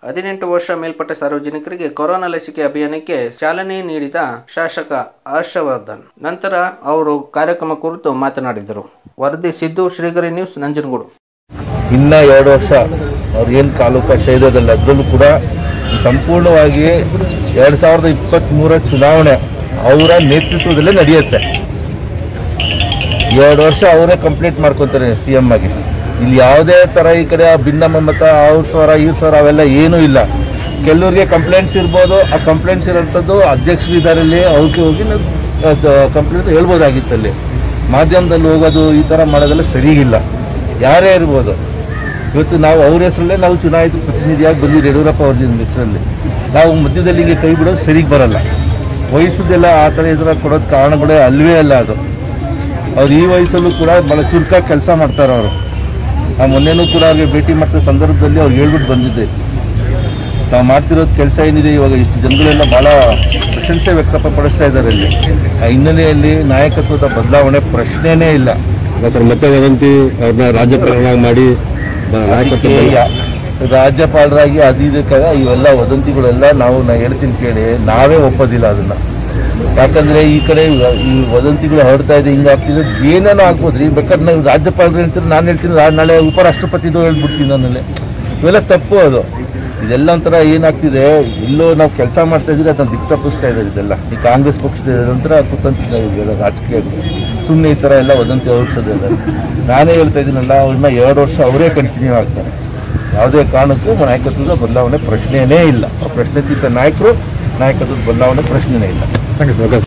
ಹದಿನೆಂಟು ವರ್ಷ ಮೇಲ್ಪಟ್ಟ ಸಾರ್ವಜನಿಕರಿಗೆ ಕೊರೋನಾ ಲಸಿಕೆ ಅಭಿಯಾನಕ್ಕೆ ಚಾಲನೆ ನೀಡಿದ ಶಾಸಕ ಹರ್ಷವರ್ಧನ್ ನಂತರ ಅವರು ಕಾರ್ಯಕ್ರಮ ಕುರಿತು ಮಾತನಾಡಿದರು ವರದಿ ಸಿದ್ದು ಶ್ರೀಗರಿ ನ್ಯೂಸ್ ನಂಜನಗೂಡು ಇನ್ನ ಎರಡು ವರ್ಷ ಅವ್ರು ಏನು ಕಾಲಾವಕಾಶ ಇರೋದಲ್ಲ ಅದರಲ್ಲೂ ಕೂಡ ಸಂಪೂರ್ಣವಾಗಿ ಎರಡು ಸಾವಿರದ ಇಪ್ಪತ್ತ್ಮೂರ ಚುನಾವಣೆ ಅವರ ನೇತೃತ್ವದಲ್ಲೇ ನಡೆಯುತ್ತೆ ಎರಡು ವರ್ಷ ಅವರೇ ಕಂಪ್ಲೀಟ್ ಮಾಡ್ಕೊತಾರೆ ಸಿ ಎಮ್ ಆಗಿ ಇಲ್ಲಿ ಯಾವುದೇ ಥರ ಈ ಕಡೆ ಆ ಭಿನ್ನಮ ಮತ ಅವ್ರ ಸ್ವರ ಈ ಸ್ವರ ಅವೆಲ್ಲ ಏನೂ ಇಲ್ಲ ಕೆಲವ್ರಿಗೆ ಕಂಪ್ಲೇಂಟ್ಸ್ ಇರ್ಬೋದು ಆ ಕಂಪ್ಲೇಂಟ್ಸ್ ಇರೋಂಥದ್ದು ಅಧ್ಯಕ್ಷರು ಇದ್ದಾರಲ್ಲಿ ಅವ್ರಿಗೆ ಹೋಗಿ ಕಂಪ್ಲೇಂಟ್ ಹೇಳ್ಬೋದಾಗಿತ್ತು ಅಲ್ಲಿ ಮಾಧ್ಯಮದಲ್ಲಿ ಹೋಗೋದು ಈ ಥರ ಮಾಡೋದೆಲ್ಲ ಸರಿಗಿಲ್ಲ ಯಾರೇ ಇರ್ಬೋದು ಇವತ್ತು ನಾವು ಅವ್ರ ಹೆಸರಲ್ಲೇ ನಾವು ಚುನಾಯಿತ ಪ್ರತಿನಿಧಿಯಾಗಿ ಬಂದಿದ್ದು ಯಡಿಯೂರಪ್ಪ ಅವ್ರ ಹೆಸರಲ್ಲಿ ನಾವು ಮಧ್ಯದಲ್ಲಿ ಹಿಂಗೆ ಕೈ ಬಿಡೋದು ಸರಿಗೆ ಬರಲ್ಲ ವಯಸ್ಸದೆಲ್ಲ ಆ ಥರ ಇದ್ರ ಕೊಡೋದು ಕಾರಣಗಳೇ ಅಲ್ವೇ ಅಲ್ಲ ಅದು ಅವ್ರು ಈ ವಯಸ್ಸಲ್ಲೂ ಕೂಡ ಭಾಳ ಚುರುಕಾಗಿ ಕೆಲಸ ಮಾಡ್ತಾರೆ ಅವರು ಆ ಮೊನ್ನೆನೂ ಕೂಡ ಅವ್ರಿಗೆ ಭೇಟಿ ಮಾಡಿದ ಸಂದರ್ಭದಲ್ಲಿ ಅವ್ರು ಹೇಳ್ಬಿಟ್ಟು ಬಂದಿದ್ದೆ ನಾವು ಮಾಡ್ತಿರೋದು ಕೆಲಸ ಏನಿದೆ ಇವಾಗ ಇಷ್ಟು ಜನಗಳೆಲ್ಲ ಭಾಳ ಪ್ರಶಂಸೆ ವ್ಯಕ್ತಪಡಿಸ್ತಾ ಇದ್ದಾರೆ ಇಲ್ಲಿ ಆ ಹಿನ್ನೆಲೆಯಲ್ಲಿ ನಾಯಕತ್ವದ ಬದಲಾವಣೆ ಪ್ರಶ್ನೆನೇ ಇಲ್ಲ ಈಗ ಸರ್ ಮತ್ತೆ ವದಂತಿ ಅವ್ರನ್ನ ರಾಜ್ಯಪಾಲರಾಗಿ ಮಾಡಿ ಬ- ನಾಯಕತ್ವ ಅದಕ್ಕೆ ಯಾ- ರಾಜ್ಯಪಾಲರಾಗಿ ಅದು ಇದಕ್ಕಾಗ ಇವೆಲ್ಲ ವದಂತಿಗಳೆಲ್ಲ ನಾವು ನಾ ಹೇಳ್ತೀನಿ ಕೇಳಿ ನಾವೇ ಒಪ್ಪೋದಿಲ್ಲ ಅದನ್ನ ಯಾಕಂದ್ರೆ ಈ ಕಡೆ ಇವ- ಈ ವದಂತಿಗಳು ಹೊರಡ್ತಾ ಇದೆ ಹಿಂಗಾಗ್ತಿದೆ ಏನೇನೋ ಆಗ್ಬೋದು ರೀ ಬೇಕಾದ್ರೆ ನಾವು ರಾಜ್ಯಪಾಲರು ಹೇಳ್ತೀನಿ ನಾನು ಹೇಳ್ತೀನಿ ರಾ- ನಾಳೆ ಉಪರಾಷ್ಟ್ರಪತಿದು ಹೇಳ್ಬಿಡ್ತೀನಿ ನನ್ನಲ್ಲಿ ಇವೆಲ್ಲ ತಪ್ಪು ಅದು ಇದೆಲ್ಲ ಒಂಥರ ಏನಾಗ್ತಿದೆ ಎಲ್ಲೋ ನಾವು ಕೆಲಸ ಮಾಡ್ತಾ ಇದ್ರೆ ಅದನ್ನ ದಿಕ್ ತಪ್ಪಿಸ್ತಾ ಇದ್ದಾರೆ ಇದೆಲ್ಲ ಈ ಕಾಂಗ್ರೆಸ್ ಪಕ್ಷದ ನಂತರ ಕುತಂತ್ರ ಇದೆಲ್ಲ ರಾಜಕೀಯ ಸುಮ್ಮನೆ ಈ ಥರ ಎಲ್ಲ ವದಂತಿ ಹೊರಡ್ಸೋದಿಲ್ಲ ನಾನೇ ಹೇಳ್ತಾ ಇದ್ದೀನಲ್ಲ ಅವ್ರನ್ನ ಎರಡು ವರ್ಷ ಅವರೇ ಕಂಟಿನ್ಯೂ ಆಗ್ತಾರೆ ಯಾವುದೇ ಕಾರಣಕ್ಕೂ ನಾಯಕತ್ವದ ಬದಲಾವಣೆ ಪ್ರಶ್ನೆಯೇ ಇಲ್ಲ ಆ ಪ್ರಶ್ನೆತೀತ ನಾಯಕರು ನಾಯಕತ್ವದ ಬದಲಾವಣೆ ಪ್ರಶ್ನೆನೇ ಇಲ್ಲ ಥ್ಯಾಂಕ್ ಯು ಸರ್